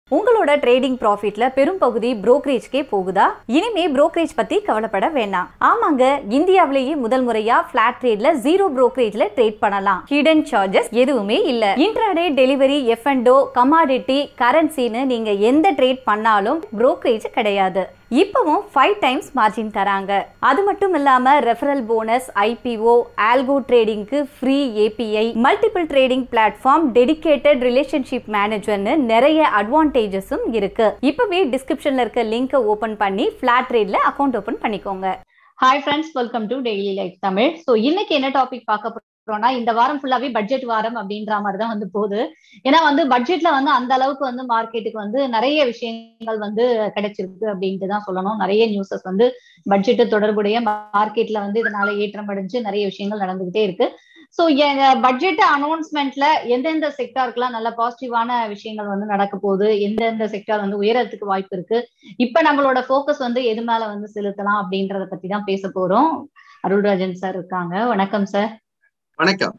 உங்களோட ட்ரேடிங் ப்ராஃபிட்ல பெரும் பகுதி புரோக்கரேஜ்க்கே போகுதா இனிமே புரோக்கரேஜ் பத்தி கவலைப்பட வேண்டாம் ஆமாங்க இந்தியாவிலேயே முதல் முறையா பிளாட் ட்ரேட்ல ஜீரோ புரோக்கரேஜ்ல ட்ரேட் பண்ணலாம் ஹிடன் சார்ஜஸ் எதுவுமே இல்ல intraday delivery F and O commodity கரன்சின்னு நீங்க எந்த ட்ரேட் பண்ணாலும் புரோக்கரேஜ் கிடையாது இப்பவும் ஃபைவ் டைம்ஸ் மார்ஜின் தராங்க அது மட்டும் இல்லாம ரெஃபரல் போனஸ் ஐபிஓ ஆல்கோ ட்ரேடிங்க்கு free API multiple trading platform dedicated relationship மேனேஜர்னு நிறைய அட்வான்டேஜஸும் இருக்கு இப்பவே டிஸ்கிரிப்ஷன்ல இருக்க லிங்கை ஓபன் பண்ணி ஃபிளாட் ட்ரேட்ல அக்கௌண்ட் ஓபன் பண்ணிக்கோங்க hi friends welcome to daily life Tamil so இன்னைக்கு என்ன டாபிக் பார்க்க போறோம்னா இந்த வாரம் ஃபுல்லாவே பட்ஜெட் வாரம் அப்படின்ற மாதிரி தான் வந்து போகுது ஏன்னா வந்து பட்ஜெட்ல வந்து அந்த அளவுக்கு வந்து மார்க்கெட்டுக்கு வந்து நிறைய விஷயங்கள் வந்து கிடைச்சிருக்கு அப்படின்ட்டு தான் சொல்லணும் நிறைய நியூஸஸ் வந்து பட்ஜெட்டு தொடர்புடைய மார்க்கெட்ல வந்து இதனால ஏற்றம் அடைஞ்சு நிறைய விஷயங்கள் நடந்துகிட்டே இருக்கு ஸோ பட்ஜெட் அனௌன்ஸ்மெண்ட்ல எந்தெந்த செக்டாருக்குலாம் நல்ல பாசிட்டிவான விஷயங்கள் வந்து நடக்க போகுது எந்தெந்த செக்டார் வந்து உயரத்துக்கு வாய்ப்பு இருக்கு இப்ப நம்மளோட ஃபோக்கஸ் வந்து எது மேல வந்து செலுத்தலாம் அப்படின்றத பத்தி தான் பேச போறோம் அருள்ராஜன் சார் இருக்காங்க வணக்கம் சார் வணக்கம்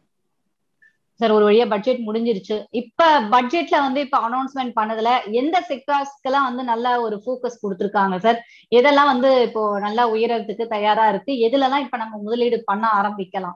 சார் ஒரு வழியா பட்ஜெட் முடிஞ்சிருச்சு இப்ப பட்ஜெட்ல வந்து இப்ப அனௌன்ஸ்மெண்ட் பண்ணதுல எந்த செக்டார்ஸ்க்கெல்லாம் வந்து நல்ல ஒரு ஃபோக்கஸ் கொடுத்துருக்காங்க சார் எதெல்லாம் வந்து இப்போ நல்லா உயரத்துக்கு தயாரா இருக்கு எதுலலாம் இப்ப நம்ம முதலீடு பண்ண ஆரம்பிக்கலாம்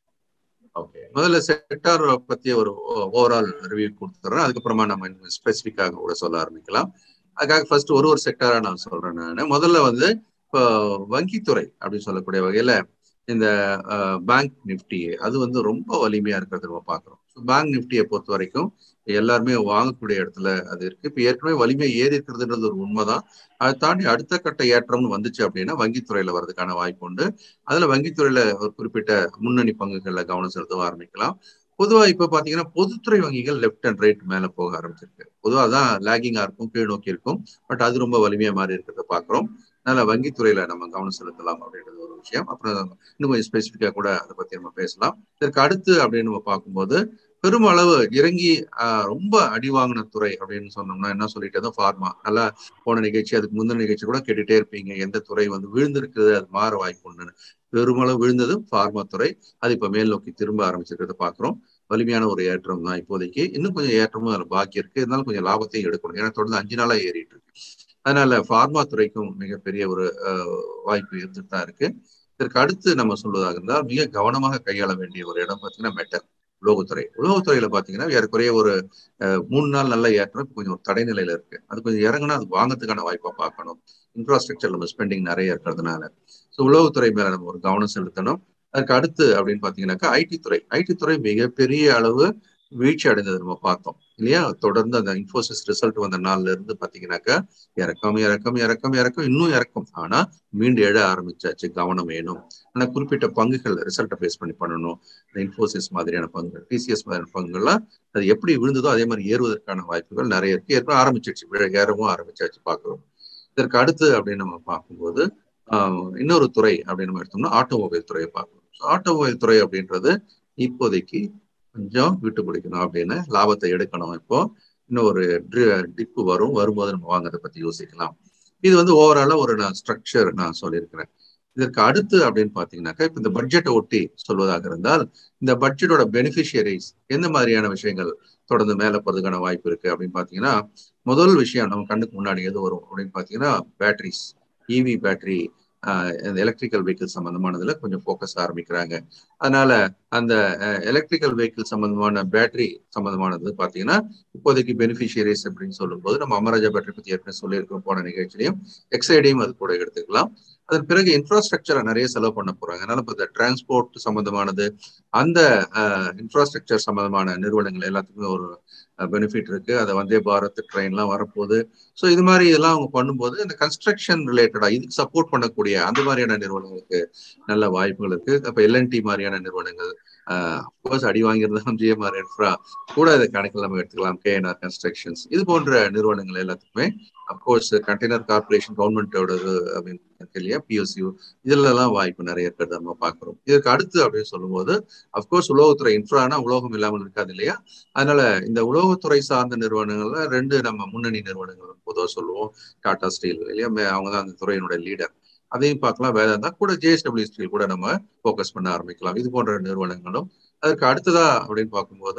ஓகே முதல்ல செக்டார் பத்தி ஒரு ஓவரால் ரிவ்யூ கொடுத்துறேன் அதுக்கப்புறமா நம்ம ஸ்பெசிஃபிக்காக கூட சொல்ல ஆரம்பிக்கலாம் அதுக்காக ஃபர்ஸ்ட் ஒரு ஒரு செக்டாரா நான் சொல்றேன் நான் முதல்ல வந்து இப்போ வங்கித்துறை அப்படின்னு சொல்லக்கூடிய வகையில இந்த பேங்க் நிஃப்டி அது வந்து ரொம்ப வலிமையா இருக்கிறது நம்ம பாக்குறோம் பேங்க் நிஃப்டியை பொறுத்த வரைக்கும் எல்லாருமே வாங்கக்கூடிய இடத்துல அது இருக்கு இப்ப ஏற்கனவே வலிமை ஏறி இருக்கிறதுன்றது ஒரு உண்மைதான் அதை தாண்டி அடுத்த கட்ட ஏற்றம்னு வந்துச்சு அப்படின்னா வங்கித்துறையில வர்றதுக்கான வாய்ப்பு உண்டு அதுல வங்கித்துறையில ஒரு குறிப்பிட்ட முன்னணி பங்குகள்ல கவனம் செலுத்த ஆரம்பிக்கலாம் பொதுவா இப்ப பாத்தீங்கன்னா பொதுத்துறை வங்கிகள் லெப்ட் அண்ட் ரைட் மேல போக ஆரம்பிச்சிருக்கு பொதுவா தான் லேகிங்கா இருக்கும் கீழ் நோக்கி இருக்கும் பட் அது ரொம்ப வலிமையா மாறி இருக்கிறத பாக்குறோம் அதனால வங்கித்துறையில நம்ம கவனம் செலுத்தலாம் அப்படின்றது ஒரு விஷயம் அப்புறம் இன்னும் கொஞ்சம் ஸ்பெசிஃபிக்கா கூட அதை பத்தி நம்ம பேசலாம் இதற்கு அடுத்து அப்படின்னு நம்ம பார்க்கும்போது பெருமளவு இறங்கி ரொம்ப அடி வாங்கின துறை அப்படின்னு சொன்னோம்னா என்ன சொல்லிட்டு ஃபார்மா நல்லா போன நிகழ்ச்சி அதுக்கு முந்தின நிகழ்ச்சி கூட கேட்டுட்டே இருப்பீங்க எந்த துறை வந்து விழுந்திருக்குது அது மாற வாய்ப்பு உண்டுன்னு பெருமளவு விழுந்தது ஃபார்மா துறை அது இப்ப மேல் நோக்கி திரும்ப ஆரம்பிச்சிருக்கிறத பாக்குறோம் வலிமையான ஒரு ஏற்றம் தான் இப்போதைக்கு இன்னும் கொஞ்சம் ஏற்றமும் அதில் பாக்கி இருக்கு இருந்தாலும் கொஞ்சம் லாபத்தையும் எடுக்கணும் ஏன்னா தொடர்ந்து அஞ்சு நாளா ஏறிட்டு இருக்கு அதனால ஃபார்மா துறைக்கும் மிகப்பெரிய ஒரு வாய்ப்பு இருந்துட்டு தான் இருக்கு இதற்கு அடுத்து நம்ம சொல்வதாக இருந்தால் மிக கவனமாக கையாள வேண்டிய ஒரு இடம் பார்த்தீங்கன்னா மெட்டல் உலோகத்துறை உலோகத்துறையில பாத்தீங்கன்னா ஏறக்குறைய ஒரு மூணு நாள் நல்ல ஏற்றம் கொஞ்சம் ஒரு தடைநிலையில இருக்கு அது கொஞ்சம் இறங்குனா அது வாங்கறதுக்கான வாய்ப்பா பார்க்கணும் இன்ஃப்ராஸ்ட்ரக்சர் நம்ம ஸ்பெண்டிங் நிறைய இருக்கிறதுனால ஸோ உலோகத்துறை மேல நம்ம ஒரு கவனம் செலுத்தணும் அதுக்கு அடுத்து அப்படின்னு பாத்தீங்கன்னாக்கா ஐடி துறை ஐடி துறை மிகப்பெரிய அளவு வீழ்ச்சி அடைந்தது நம்ம பார்த்தோம் இல்லையா தொடர்ந்து அந்த இன்ஃபோசிஸ் ரிசல்ட் வந்த நாள்ல இருந்து பாத்தீங்கன்னாக்கா இறக்கம் இறக்கம் இறக்கம் இறக்கம் இன்னும் இறக்கும் ஆனா மீண்டு எழ ஆரம்பிச்சாச்சு கவனம் வேணும் ஆனா குறிப்பிட்ட பங்குகள் ரிசல்ட்டை பேஸ் பண்ணி பண்ணணும் இந்த இன்ஃபோசிஸ் மாதிரியான பங்குகள் டிசிஎஸ் மாதிரியான பங்குகள்லாம் அது எப்படி விழுந்ததோ அதே மாதிரி ஏறுவதற்கான வாய்ப்புகள் நிறைய இருக்கு ஏற்கனவே ஆரம்பிச்சிருச்சு ஏறவும் ஆரம்பிச்சாச்சு பாக்குறோம் இதற்கு அடுத்து அப்படின்னு நம்ம பார்க்கும்போது இன்னொரு துறை அப்படின்னு நம்ம எடுத்தோம்னா ஆட்டோமொபைல் துறையை பார்க்கணும் ஆட்டோமொபைல் துறை அப்படின்றது இப்போதைக்கு கொஞ்சம் விட்டு பிடிக்கணும் அப்படின்னு லாபத்தை எடுக்கணும் இப்போ இன்னும் ஒரு டிப்பு வரும் வரும்போது நம்ம வாங்கறதை பத்தி யோசிக்கலாம் இது வந்து ஓவராலா ஒரு நான் ஸ்ட்ரக்சர் நான் சொல்லியிருக்கிறேன் இதற்கு அடுத்து அப்படின்னு பாத்தீங்கன்னாக்கா இப்ப இந்த பட்ஜெட்டை ஒட்டி சொல்வதாக இருந்தால் இந்த பட்ஜெட்டோட பெனிஃபிஷியரிஸ் எந்த மாதிரியான விஷயங்கள் தொடர்ந்து மேல போறதுக்கான வாய்ப்பு இருக்கு அப்படின்னு பாத்தீங்கன்னா முதல் விஷயம் நம்ம கண்ணுக்கு முன்னாடி எது வரும் அப்படின்னு பாத்தீங்கன்னா பேட்டரிஸ் இவி பேட்டரி இந்த எலக்ட்ரிக்கல் வெஹிக்கிள் சம்பந்தமானதுல கொஞ்சம் ஃபோக்கஸ் ஆரம்பிக்கிறாங்க அதனால அந்த எலக்ட்ரிக்கல் வெஹிக்கிள் சம்பந்தமான பேட்டரி சம்பந்தமானது பாத்தீங்கன்னா இப்போதைக்கு பெனிஃபிஷியரிஸ் அப்படின்னு சொல்லும்போது நம்ம அமராஜா பேட்டரி பத்தி ஏற்கனவே சொல்லியிருக்கோம் போன நிகழ்ச்சியிலையும் எக்ஸைடையும் அது கூட எடுத்துக்கலாம் அதன் பிறகு இன்ஃப்ராஸ்ட்ரக்சரை நிறைய செலவு பண்ண போறாங்க அதனால இப்போ இந்த டிரான்ஸ்போர்ட் சம்பந்தமானது அந்த இன்ஃப்ராஸ்ட்ரக்சர் சம்பந்தமான நிறுவனங்கள் எல்லாத்துக்குமே ஒரு பெனிஃபிட் இருக்கு அதை வந்தே பாரத் ட்ரெயின்லாம் வரப்போகுது ஸோ இது மாதிரி இதெல்லாம் அவங்க பண்ணும்போது இந்த கன்ஸ்ட்ரக்ஷன் ரிலேட்டடா இதுக்கு சப்போர்ட் பண்ணக்கூடிய அந்த மாதிரியான நிறுவனங்களுக்கு நல்ல வாய்ப்புகள் இருக்கு அப்போ எல்என்டி மாதிரியான நிறுவனங்கள் அப்கோர்ஸ் அடி வாங்கியிருந்தாலும் ஜிஎம்ஆர் இன்ஃப்ரா கூட இதை கணக்கில் நம்ம எடுத்துக்கலாம் கேஎன்ஆர் கன்ஸ்ட்ரக்ஷன்ஸ் இது போன்ற நிறுவனங்கள் எல்லாத்துக்குமே அப்கோர்ஸ் கண்டெய்னர் கார்பரேஷன் கவர்மெண்டோடது அப்படின்னு இருக்கு இல்லையா பிஎஸ்யூ இதுலலாம் வாய்ப்பு நிறைய இருக்கிறத நம்ம பார்க்குறோம் இதுக்கு அடுத்து அப்படின்னு சொல்லும்போது அப்கோர்ஸ் உலோகத்துறை இன்ஃப்ரானா உலோகம் இல்லாமல் இருக்காது இல்லையா அதனால இந்த உலோகத்துறை சார்ந்த நிறுவனங்கள்ல ரெண்டு நம்ம முன்னணி நிறுவனங்கள் பொதுவாக சொல்லுவோம் டாடா ஸ்டீல் இல்லையா அவங்க தான் அந்த துறையினுடைய லீடர் அதையும் பார்க்கலாம் வேதாந்தா கூட ஜேஎஸ்டபிள்யூ ஸ்டீல் கூட நம்ம ஃபோக்கஸ் பண்ண ஆரம்பிக்கலாம் இது போன்ற நிறுவனங்களும் அதற்கு அடுத்ததா அப்படின்னு பார்க்கும்போது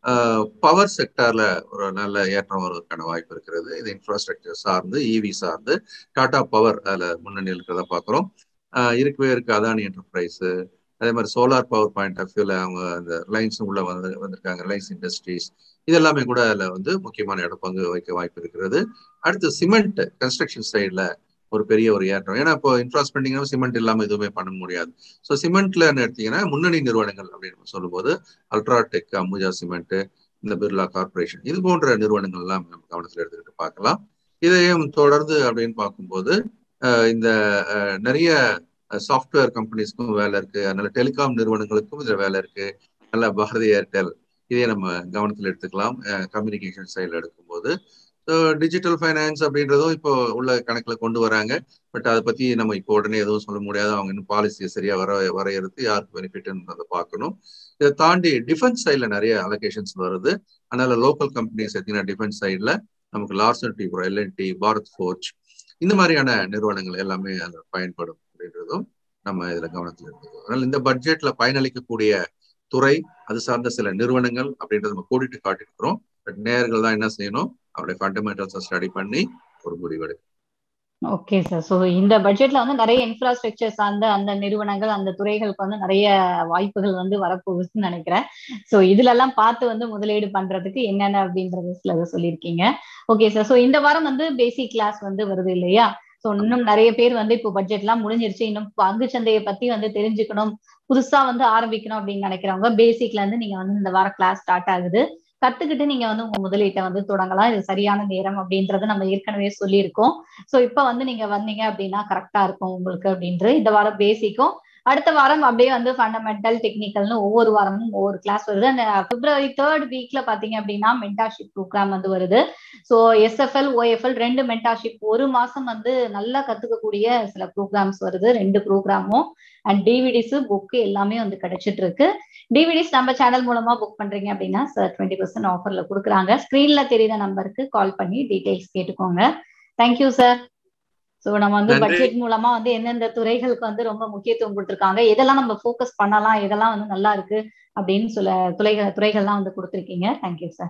பவர் செக்டார்ல ஒரு நல்ல ஏற்றம் வருவதற்கான வாய்ப்பு இருக்கிறது இது இன்ஃப்ராஸ்ட்ரக்சர் சார்ந்து இவி சார்ந்து டாடா பவர் அதுல முன்னணியில் இருக்கிறத பாக்குறோம் இருக்கவே இருக்கு அதானி என்டர்பிரைஸ் அதே மாதிரி சோலார் பவர் பாயிண்ட் ஆஃப் வியூல அவங்க அந்த லைன்ஸ் உள்ள வந்து வந்திருக்காங்க லைன்ஸ் இண்டஸ்ட்ரீஸ் இது எல்லாமே கூட அதுல வந்து முக்கியமான இடம் பங்கு வைக்க வாய்ப்பு இருக்கிறது அடுத்து சிமெண்ட் கன்ஸ்ட்ரக்ஷன் சைட்ல ஒரு பெரிய ஒரு ஏற்றம் ஏன்னா இப்போ இன்ஃப்ராஸ்பெண்டிங் சிமெண்ட் இல்லாம எதுவுமே பண்ண முடியாது ஸோ சிமெண்ட்ல எடுத்தீங்கன்னா முன்னணி நிறுவனங்கள் அப்படின்னு சொல்லும்போது அல்ட்ராடெக் அம்புஜா சிமெண்ட் இந்த பிர்லா கார்பரேஷன் இது போன்ற நிறுவனங்கள் எல்லாம் நம்ம கவனத்தில் எடுத்துக்கிட்டு பார்க்கலாம் இதையும் தொடர்ந்து அப்படின்னு பார்க்கும்போது இந்த நிறைய சாஃப்ட்வேர் கம்பெனிஸ்க்கும் வேலை இருக்கு அதனால டெலிகாம் நிறுவனங்களுக்கும் இதுல வேலை இருக்கு நல்ல பாரதி ஏர்டெல் இதை நம்ம கவனத்தில் எடுத்துக்கலாம் கம்யூனிகேஷன் சைடில் எடுக்கும்போது டிஜிட்டல் ஃபைனான்ஸ் அப்படின்றதும் இப்போ உள்ள கணக்கில் கொண்டு வராங்க பட் அதை பத்தி நம்ம இப்போ உடனே எதுவும் சொல்ல முடியாது அவங்க இன்னும் பாலிசியை சரியா வர வரையறுத்து யாருக்கு பெனிஃபிட்ன்றதை பார்க்கணும் இதை தாண்டி டிஃபென்ஸ் சைடில் நிறைய அலோகேஷன்ஸ் வருது அதனால லோக்கல் கம்பெனிஸ் எடுத்தீங்கன்னா டிஃபென்ஸ் சைடில் நமக்கு Larsen T LNT Bharat Forge இந்த மாதிரியான நிறுவனங்கள் எல்லாமே அதில் பயன்படும் அப்படின்றதும் நம்ம இதுல கவனத்தில் எடுத்துக்கணும் அதனால இந்த பட்ஜெட்ல பயனளிக்கக்கூடிய துறை அது சார்ந்த சில நிறுவனங்கள் அப்படின்றத நம்ம கூட்டிட்டு காட்டிருக்கிறோம் பட் நேர்கள் தான் என்ன செய்யணும் அவருடைய ஃபண்டமெண்டல்ஸை ஸ்டடி பண்ணி ஒரு முடிவெடுக்கணும் ஓகே சார் ஸோ இந்த பட்ஜெட்ல வந்து நிறைய இன்ஃப்ராஸ்ட்ரக்சர் சார்ந்த அந்த நிறுவனங்கள் அந்த துறைகளுக்கு வந்து நிறைய வாய்ப்புகள் வந்து வரப்போகுதுன்னு நினைக்கிறேன் ஸோ இதுல எல்லாம் பார்த்து வந்து முதலீடு பண்றதுக்கு என்னென்ன அப்படின்றது சில சொல்லியிருக்கீங்க ஓகே சார் ஸோ இந்த வாரம் வந்து பேசிக் கிளாஸ் வந்து வருது இல்லையா ஸோ இன்னும் நிறைய பேர் வந்து இப்போ பட்ஜெட் எல்லாம் முடிஞ்சிருச்சு இன்னும் பங்கு சந்தையை பத்தி வந்து தெரிஞ்சுக்கணும் புதுசா வந்து ஆரம்பிக்கணும் அப்படின்னு நினைக்கிறவங்க பேசிக்ல இருந்து நீங்க வந்து இந்த வாரம் கிளாஸ் ஸ்டார்ட் ஆகுது கத்துக்கிட்டு நீங்க வந்து உங்க முதலீட்டை வந்து தொடங்கலாம் இது சரியான நேரம் அப்படின்றத நம்ம ஏற்கனவே சொல்லியிருக்கோம் ஸோ இப்ப வந்து நீங்க வந்தீங்க அப்படின்னா கரெக்டா இருக்கும் உங்களுக்கு அப்படின்றது இந்த வாரம் பேசிக்கும் அடுத்த வாரம் அப்படியே வந்து ஃபண்டமெண்டல் டெக்னிக்கல்னு ஒவ்வொரு வாரமும் ஒவ்வொரு கிளாஸ் வருது அந்த பிப்ரவரி தேர்ட் வீக்ல பாத்தீங்க அப்படின்னா மென்டார்ஷிப் ப்ரோக்ராம் வந்து வருது ஸோ எஸ்எஃப்எல் ஓஎஃப்எல் ரெண்டு மென்டார்ஷிப் ஒரு மாசம் வந்து நல்லா கத்துக்கக்கூடிய சில ப்ரோக்ராம்ஸ் வருது ரெண்டு ப்ரோக்ராமும் அண்ட் டிவிடிஸ் புக்கு எல்லாமே வந்து கிடைச்சிட்டு இருக்கு டிவிடிஸ் நம்ம சேனல் மூலமா புக் பண்றீங்க அப்படின்னா சார் டுவெண்ட்டி பர்சன்ட் ஆஃபர்ல கொடுக்குறாங்க ஸ்கிரீன்ல தெரியுற நம்பருக்கு கால் பண்ணி டீடைல்ஸ் கேட்டுக்கோங்க தேங்க்யூ சார் ஸோ நம்ம வந்து பட்ஜெட் மூலமா வந்து எந்தெந்த துறைகளுக்கு வந்து ரொம்ப முக்கியத்துவம் கொடுத்துருக்காங்க எதெல்லாம் நம்ம ஃபோக்கஸ் பண்ணலாம் எதெல்லாம் வந்து நல்லா இருக்கு அப்படின்னு சொல்ல துறைகள் துறைகள்லாம் வந்து கொடுத்துருக்கீங்க தேங்க்யூ சார்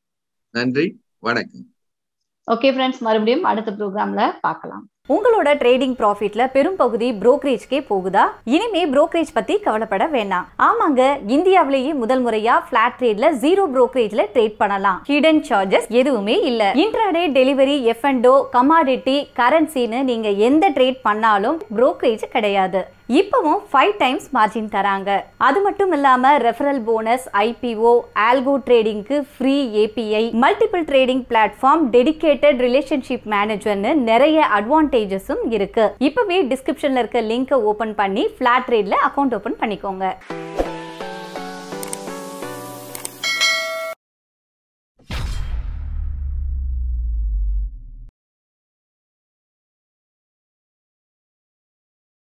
நன்றி வணக்கம் ஓகே ஃப்ரெண்ட்ஸ் மறுபடியும் அடுத்த ப்ரோக்ராம்ல பார்க்கலாம் உங்களோட ட்ரேடிங் ப்ராஃபிட்ல பெரும் பகுதி புரோக்கரேஜ்க்கே போகுதா இனிமே புரோக்கரேஜ் பத்தி கவலைப்பட வேண்டாம் ஆமாங்க இந்தியாவிலேயே முதல் முறையா பிளாட் ட்ரேட்ல ஜீரோ புரோக்கரேஜ்ல ட்ரேட் பண்ணலாம் ஹிடன் சார்ஜஸ் எதுவுமே இல்ல intraday delivery F and O commodity கரன்சின்னு நீங்க எந்த ட்ரேட் பண்ணாலும் புரோக்கரேஜ் கிடையாது இப்பவும் ஃபைவ் டைம்ஸ் மார்ஜின் தராங்க அது மட்டும் இல்லாம ரெஃபரல் போனஸ் ஐபிஓ ஆல்கோ ட்ரேடிங்க்கு free API multiple trading platform dedicated relationship மேனேஜர்னு நிறைய அட்வான்டேஜஸும் இருக்கு இப்பவே டிஸ்கிரிப்ஷன்ல இருக்க லிங்கை ஓபன் பண்ணி ஃபிளாட் ட்ரேட்ல அக்கௌண்ட் ஓபன் பண்ணிக்கோங்க